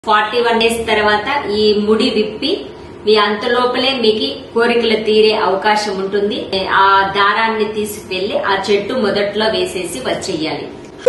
forty one days తర్వాత ఈ ముడి విప్పి మీ అంత లోపలే మీకు కోరికలు తీరే అవకాశం ఉంటుంది ఆ దారాన్ని తీసుకెళ్లి ఆ చెట్టు మొదట్లో వేసేసి వచ్చేయాలి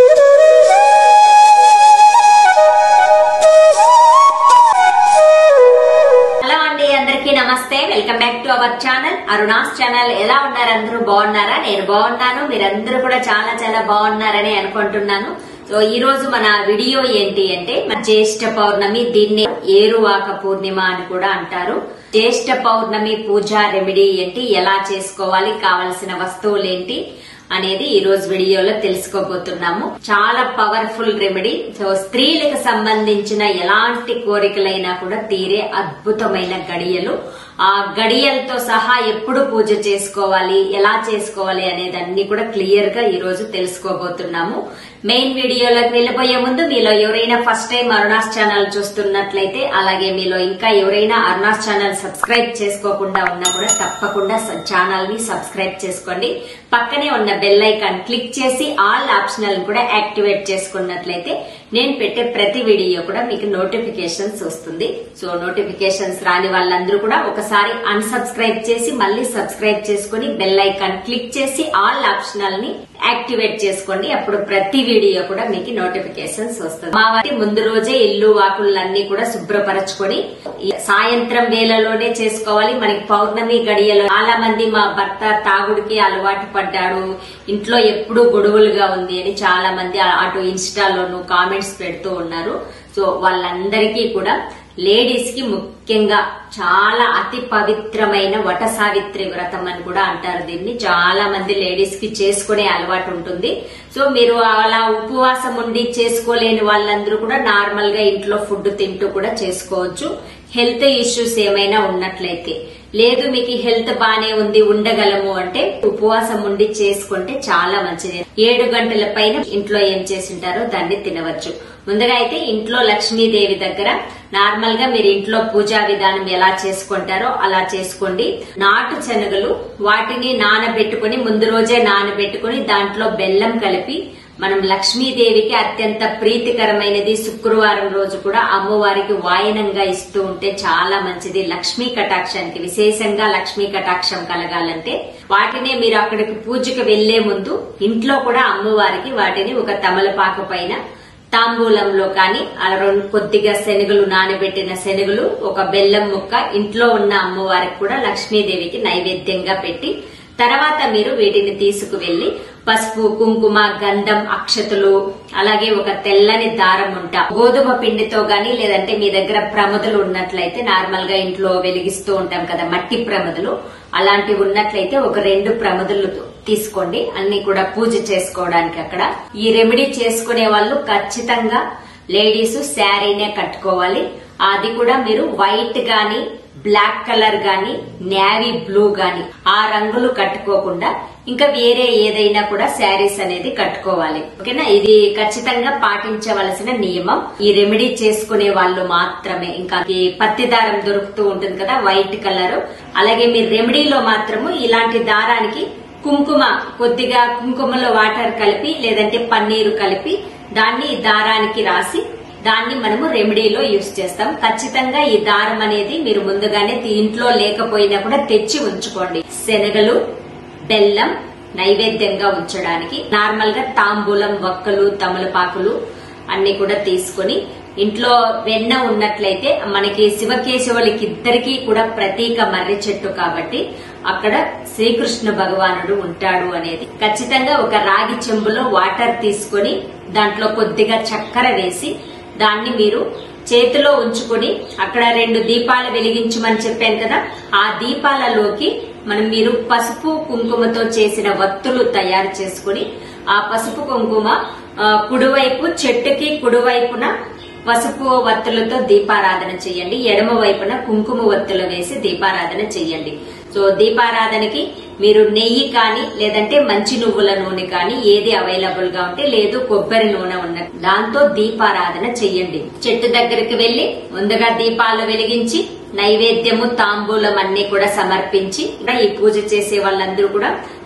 హలో అండి అందరికీ నమస్తే welcome back to our channel Aruna's channel ఎలా ఉన్నారు అందరూ బాగున్నారా నేను బాగున్నాను మీరందరూ కూడా చాలా చాలా బాగున్నారని అనుకుంటున్నాను సో ఈ రోజు మన వీడియో ఏంటి అంటే మన జ్యేష్ఠ పౌర్ణమి దీన్ని ఏరువాక పూర్ణిమ అని కూడా అంటారు జ్యేష్ఠ పౌర్ణమి పూజా రెమెడీ ఏంటి ఎలా చేసుకోవాలి కావలసిన వస్తువులు ఏంటి అనేది ఈ రోజు వీడియోలో తెలుసుకోబోతున్నాము చాలా పవర్ఫుల్ రెమెడీ సో స్త్రీలకు సంబంధించిన ఎలాంటి కోరికలైనా కూడా తీరే అద్భుతమైన గడియలు ఆ గడియలతో సహా ఎప్పుడు పూజ చేసుకోవాలి ఎలా చేసుకోవాలి అనేది అన్ని కూడా క్లియర్ గా ఈ రోజు తెలుసుకోబోతున్నాము మెయిన్ వీడియోలోకి వెళ్ళిపోయే ముందు మీలో ఎవరైనా ఫస్ట్ టైం అరుణాస్ ఛానల్ చూస్తున్నట్లయితే అలాగే మీలో ఇంకా ఎవరైనా అరుణాస్ ఛానల్ సబ్స్క్రైబ్ చేసుకోకుండా ఉన్నా కూడా తప్పకుండా ఛానల్ ని సబ్స్క్రైబ్ చేసుకోండి పక్కనే ఉన్న బెల్ ఐకాన్ క్లిక్ చేసి ఆల్ ఆప్షనల్ కూడా యాక్టివేట్ చేసుకున్నట్లయితే నేను పెట్టే ప్రతి వీడియో కూడా మీకు నోటిఫికేషన్స్ వస్తుంది సో నోటిఫికేషన్స్ రాని వాళ్ళందరూ కూడా ఒకసారి అన్సబ్స్క్రైబ్ చేసి మళ్ళీ సబ్స్క్రైబ్ చేసుకుని బెల్ ఐకాన్ క్లిక్ చేసి ఆల్ ఆప్షనల్ ని యాక్టివేట్ చేసుకోండి అప్పుడు ప్రతి వీడియో కూడా మీకు నోటిఫికేషన్స్ వస్తుంది మా వారి ముందు రోజే ఇల్లు వాకులన్నీ కూడా శుభ్రపరచుకొని ఈ సాయంత్రం వేళలోనే చేసుకోవాలి మనకి పౌర్ణమి గడియలో చాలా మంది మా భర్త తాగుడికి అలవాటు పడ్డాడు ఇంట్లో ఎప్పుడూ గొడవలుగా ఉంది అని చాలా మంది అటు ఇన్స్టాలోను కామెంట్స్ పెడుతూ ఉన్నారు సో వాళ్ళందరికీ కూడా లేడీస్ కి ముఖ్యంగా చాలా అతి పవిత్రమైన వట సావిత్రి వ్రతం అని కూడా అంటారు దీన్ని చాలా మంది లేడీస్ కి చేసుకునే అలవాటు ఉంటుంది సో మీరు అలా ఉపవాసం ఉండి చేసుకోలేని వాళ్ళందరూ కూడా నార్మల్ గా ఇంట్లో ఫుడ్ తింటూ కూడా చేసుకోవచ్చు హెల్త్ ఇష్యూస్ ఏమైనా ఉన్నట్లయితే లేదు మీకు హెల్త్ బానే ఉంది ఉండగలము అంటే ఉపవాసం ఉండి చేసుకుంటే చాలా మంచిది ఏడు గంటల పైన ఇంట్లో ఏం చేసింటారో దాన్ని తినవచ్చు ముందుగా అయితే ఇంట్లో లక్ష్మీదేవి దగ్గర నార్మల్ గా మీరు ఇంట్లో పూజా విధానం ఎలా చేసుకుంటారో అలా చేసుకోండి నాటు శనగలు వాటిని నానబెట్టుకుని ముందు రోజే నానబెట్టుకుని దాంట్లో బెల్లం కలిపి మనం లక్ష్మీదేవికి అత్యంత ప్రీతికరమైనది శుక్రవారం రోజు కూడా అమ్మవారికి వాయనంగా ఇస్తూ ఉంటే చాలా మంచిది లక్ష్మీ కటాక్షానికి విశేషంగా లక్ష్మీ కటాక్షం కలగాలంటే వాటినే మీరు అక్కడికి పూజకు వెళ్లే ముందు ఇంట్లో కూడా అమ్మవారికి వాటిని ఒక తమలపాకు పైన తాంబూలంలో కానీ అలా రెండు కొద్దిగా శనగలు నానబెట్టిన శనగలు ఒక బెల్లం ముక్క ఇంట్లో ఉన్న అమ్మవారికి కూడా లక్ష్మీదేవికి నైవేద్యంగా పెట్టి తర్వాత మీరు వీటిని తీసుకువెళ్లి పసుపు కుంకుమ గంధం అక్షతలు అలాగే ఒక తెల్లని దారం ఉంటా గోధుమ పిండితో గాని లేదంటే మీ దగ్గర ప్రమదలు ఉన్నట్లయితే నార్మల్ గా ఇంట్లో వెలిగిస్తూ ఉంటాం కదా మట్టి ప్రమదలు అలాంటివి ఉన్నట్లయితే ఒక రెండు ప్రమదలు తీసుకోండి అన్ని కూడా పూజ చేసుకోవడానికి అక్కడ ఈ రెమెడీ చేసుకునే వాళ్ళు ఖచ్చితంగా లేడీస్ శారీనే కట్టుకోవాలి అది కూడా మీరు వైట్ గాని బ్లాక్ కలర్ గాని నేవీ బ్లూ గాని ఆ రంగులు కట్టుకోకుండా ఇంకా వేరే ఏదైనా కూడా శారీస్ అనేది కట్టుకోవాలి ఓకేనా ఇది ఖచ్చితంగా పాటించవలసిన నియమం ఈ రెమెడీ చేసుకునే వాళ్ళు మాత్రమే ఇంకా ఈ పత్తి దారం దొరుకుతూ ఉంటుంది కదా వైట్ కలర్ అలాగే మీ రెమెడీలో మాత్రము ఇలాంటి దారానికి కుంకుమ కొద్దిగా కుంకుమలో వాటర్ కలిపి లేదంటే పన్నీరు కలిపి దాన్ని దారానికి రాసి దాన్ని మనము రెమెడీలో యూస్ చేస్తాం ఖచ్చితంగా ఈ దారం అనేది మీరు ముందుగానే ఇంట్లో లేకపోయినా కూడా తెచ్చి ఉంచుకోండి శనగలు బెల్లం నైవేద్యంగా ఉంచడానికి నార్మల్ గా తాంబూలం వక్కలు తమలపాకులు అన్ని కూడా తీసుకొని ఇంట్లో వెన్న ఉన్నట్లయితే మనకి శివకేశవులకి ఇద్దరికీ కూడా ప్రతీక మర్రి చెట్టు కాబట్టి అక్కడ శ్రీకృష్ణ భగవానుడు ఉంటాడు అనేది ఖచ్చితంగా ఒక రాగి చెంబులో వాటర్ తీసుకొని దాంట్లో కొద్దిగా చక్కెర వేసి దాన్ని మీరు చేతిలో ఉంచుకొని అక్కడ రెండు దీపాలు వెలిగించమని చెప్పాను కదా ఆ దీపాలలోకి మనం మీరు పసుపు కుంకుమతో చేసిన వత్తులు తయారు చేసుకుని ఆ పసుపు కుంకుమ కుడివైపు చెట్టుకి కుడివైపున పసుపు వత్తులతో దీపారాధన చేయండి ఎడమ వైపున కుంకుమ వత్తులు వేసి దీపారాధన చేయండి సో దీపారాధనకి మీరు నెయ్యి కానీ లేదంటే మంచి నువ్వుల నూనె కానీ ఏది అవైలబుల్ గా ఉంటే లేదు కొబ్బరి నూనె ఉన్న దాంతో దీపారాధన చెయ్యండి చెట్టు దగ్గరికి వెళ్లి ముందుగా దీపాలు వెలిగించి నైవేద్యము తాంబూలం అన్ని కూడా సమర్పించి ఈ పూజ చేసే వాళ్ళందరూ కూడా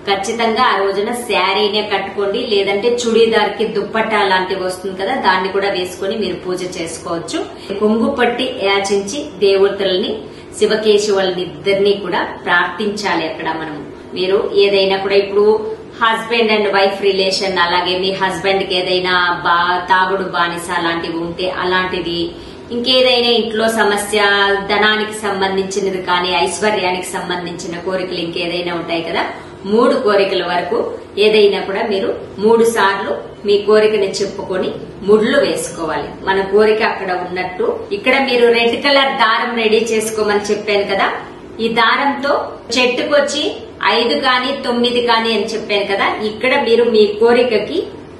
ఖచ్చితంగా ఆ రోజున శారీనే కట్టుకోండి లేదంటే చుడీదార్ కి దుప్పట్టా లాంటివి వస్తుంది కదా దాన్ని కూడా వేసుకొని మీరు పూజ చేసుకోవచ్చు కొంగు పట్టి యాచించి దేవతల్ని శివకేశవుల్ని ఇద్దరిని కూడా ప్రార్థించాలి అక్కడ మనం మీరు ఏదైనా కూడా ఇప్పుడు హస్బెండ్ అండ్ వైఫ్ రిలేషన్ అలాగే మీ హస్బెండ్ కి ఏదైనా బా తాగుడు బానిస అలాంటివి ఉంటే అలాంటిది ఇంకేదైనా ఇంట్లో సమస్య ధనానికి సంబంధించినది కానీ ఐశ్వర్యానికి సంబంధించిన కోరికలు ఇంకేదైనా ఉంటాయి కదా మూడు కోరికల వరకు ఏదైనా కూడా మీరు మూడు సార్లు మీ కోరికని చెప్పుకొని ముడ్లు వేసుకోవాలి మన కోరిక అక్కడ ఉన్నట్టు ఇక్కడ మీరు రెడ్ కలర్ దారం రెడీ చేసుకోమని చెప్పాను కదా ఈ దారంతో చెట్టుకొచ్చి ఐదు కానీ తొమ్మిది కానీ అని చెప్పాను కదా ఇక్కడ మీరు మీ కోరికకి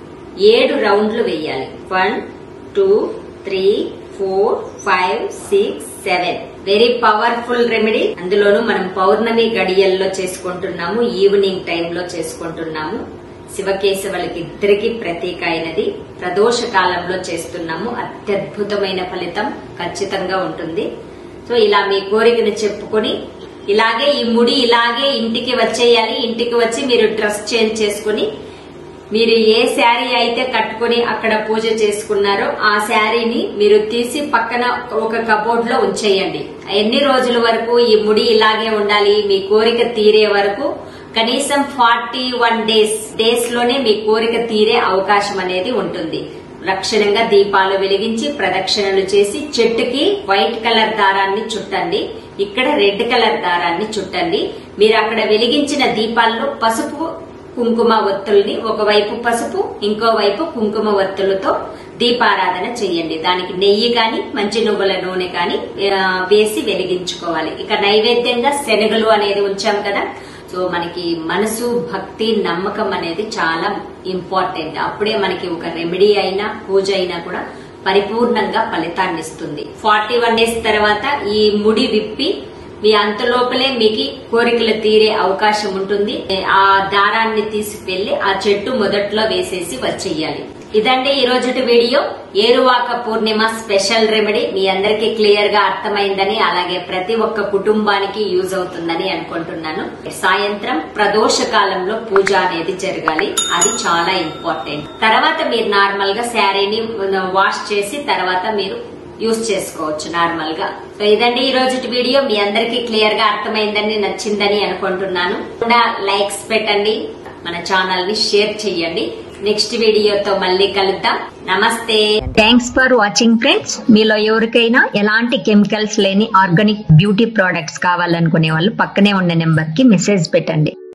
ఏడు రౌండ్లు వేయాలి one two three four five six seven very powerful remedy అందులోనూ మనం పౌర్ణమి గడియల్లో చేసుకుంటున్నాము ఈవినింగ్ టైంలో చేసుకుంటున్నాము శివకేశవులకి ఇద్దరికి ప్రతీక అయినది ప్రదోష కాలంలో చేస్తున్నాము అత్యద్భుతమైన ఫలితం ఖచ్చితంగా ఉంటుంది సో ఇలా మీ కోరికను చెప్పుకొని ఇలాగే ఈ ముడి ఇలాగే ఇంటికి వచ్చేయాలి ఇంటికి వచ్చి మీరు డ్రెస్ చేంజ్ చేసుకుని మీరు ఏ శారీ అయితే కట్టుకుని అక్కడ పూజ చేసుకున్నారో ఆ శారీని మీరు తీసి పక్కన ఒక కబోర్డ్ లో ఉంచేయండి ఎన్ని రోజుల వరకు ఈ ముడి ఇలాగే ఉండాలి మీ కోరిక తీరే వరకు కనీసం ఫార్టీ వన్ డేస్ డేస్ లోనే మీ కోరిక తీరే అవకాశం అనేది ఉంటుంది లక్షణంగా దీపాలు వెలిగించి ప్రదక్షిణలు చేసి చెట్టుకి వైట్ కలర్ దారాన్ని చుట్టండి ఇక్కడ రెడ్ కలర్ దారాన్ని చుట్టండి మీరు అక్కడ వెలిగించిన దీపాల్లో పసుపు కుంకుమ ఒత్తుల్ని ఒకవైపు పసుపు ఇంకో వైపు కుంకుమ ఒత్తులతో దీపారాధన చెయ్యండి దానికి నెయ్యి కానీ మంచి నువ్వుల నూనె కానీ ఆ, వేసి వెలిగించుకోవాలి ఇక నైవేద్యంగా శనగలు అనేది ఉంచాం కదా సో మనకి మనసు భక్తి నమ్మకం అనేది చాలా ఇంపార్టెంట్ అప్పుడే మనకి ఒక రెమెడీ అయినా పూజ అయినా కూడా పరిపూర్ణంగా ఫలితాన్ని ఇస్తుంది ఫార్టీ వన్ డేస్ తర్వాత ఈ ముడి విప్పి మీ అంత లోపలే మీకు కోరికలు తీరే అవకాశం ఉంటుంది ఆ దారాన్ని తీసుకువెళ్లి ఆ చెట్టు మొదట్లో వేసేసి వచ్చేయాలి ఇదండి ఈ రోజుటి video Eruvaka Purnima special remedy మీ అందరికీ క్లియర్ గా అర్థమైందని అలాగే ప్రతి ఒక్క కుటుంబానికి యూజ్ అవుతుందని అనుకుంటున్నాను సాయంత్రం ప్రదోష కాలంలో పూజ అనేది జరగాలి అది చాలా ఇంపార్టెంట్ తర్వాత మీరు నార్మల్ గా శారీని వాష్ చేసి తర్వాత మీరు యూస్ చేసుకోవచ్చు నార్మల్ గా సో ఇదండి ఈ రోజు వీడియో మీ అందరికీ క్లియర్ గా అర్థమైందని నచ్చిందని అనుకుంటున్నాను కూడా లైక్స్ పెట్టండి మన ఛానల్ ని షేర్ చేయండి నెక్స్ట్ వీడియోతో మళ్ళీ కలుద్దాం నమస్తే థ్యాంక్స్ ఫర్ వాచింగ్ ఫ్రెండ్స్ మీలో ఎవరికైనా ఎలాంటి కెమికల్స్ లేని ఆర్గానిక్ బ్యూటీ ప్రోడక్ట్స్ కావాలనుకునే వాళ్ళు పక్కనే ఉన్న నెంబర్ కి మెసేజ్ పెట్టండి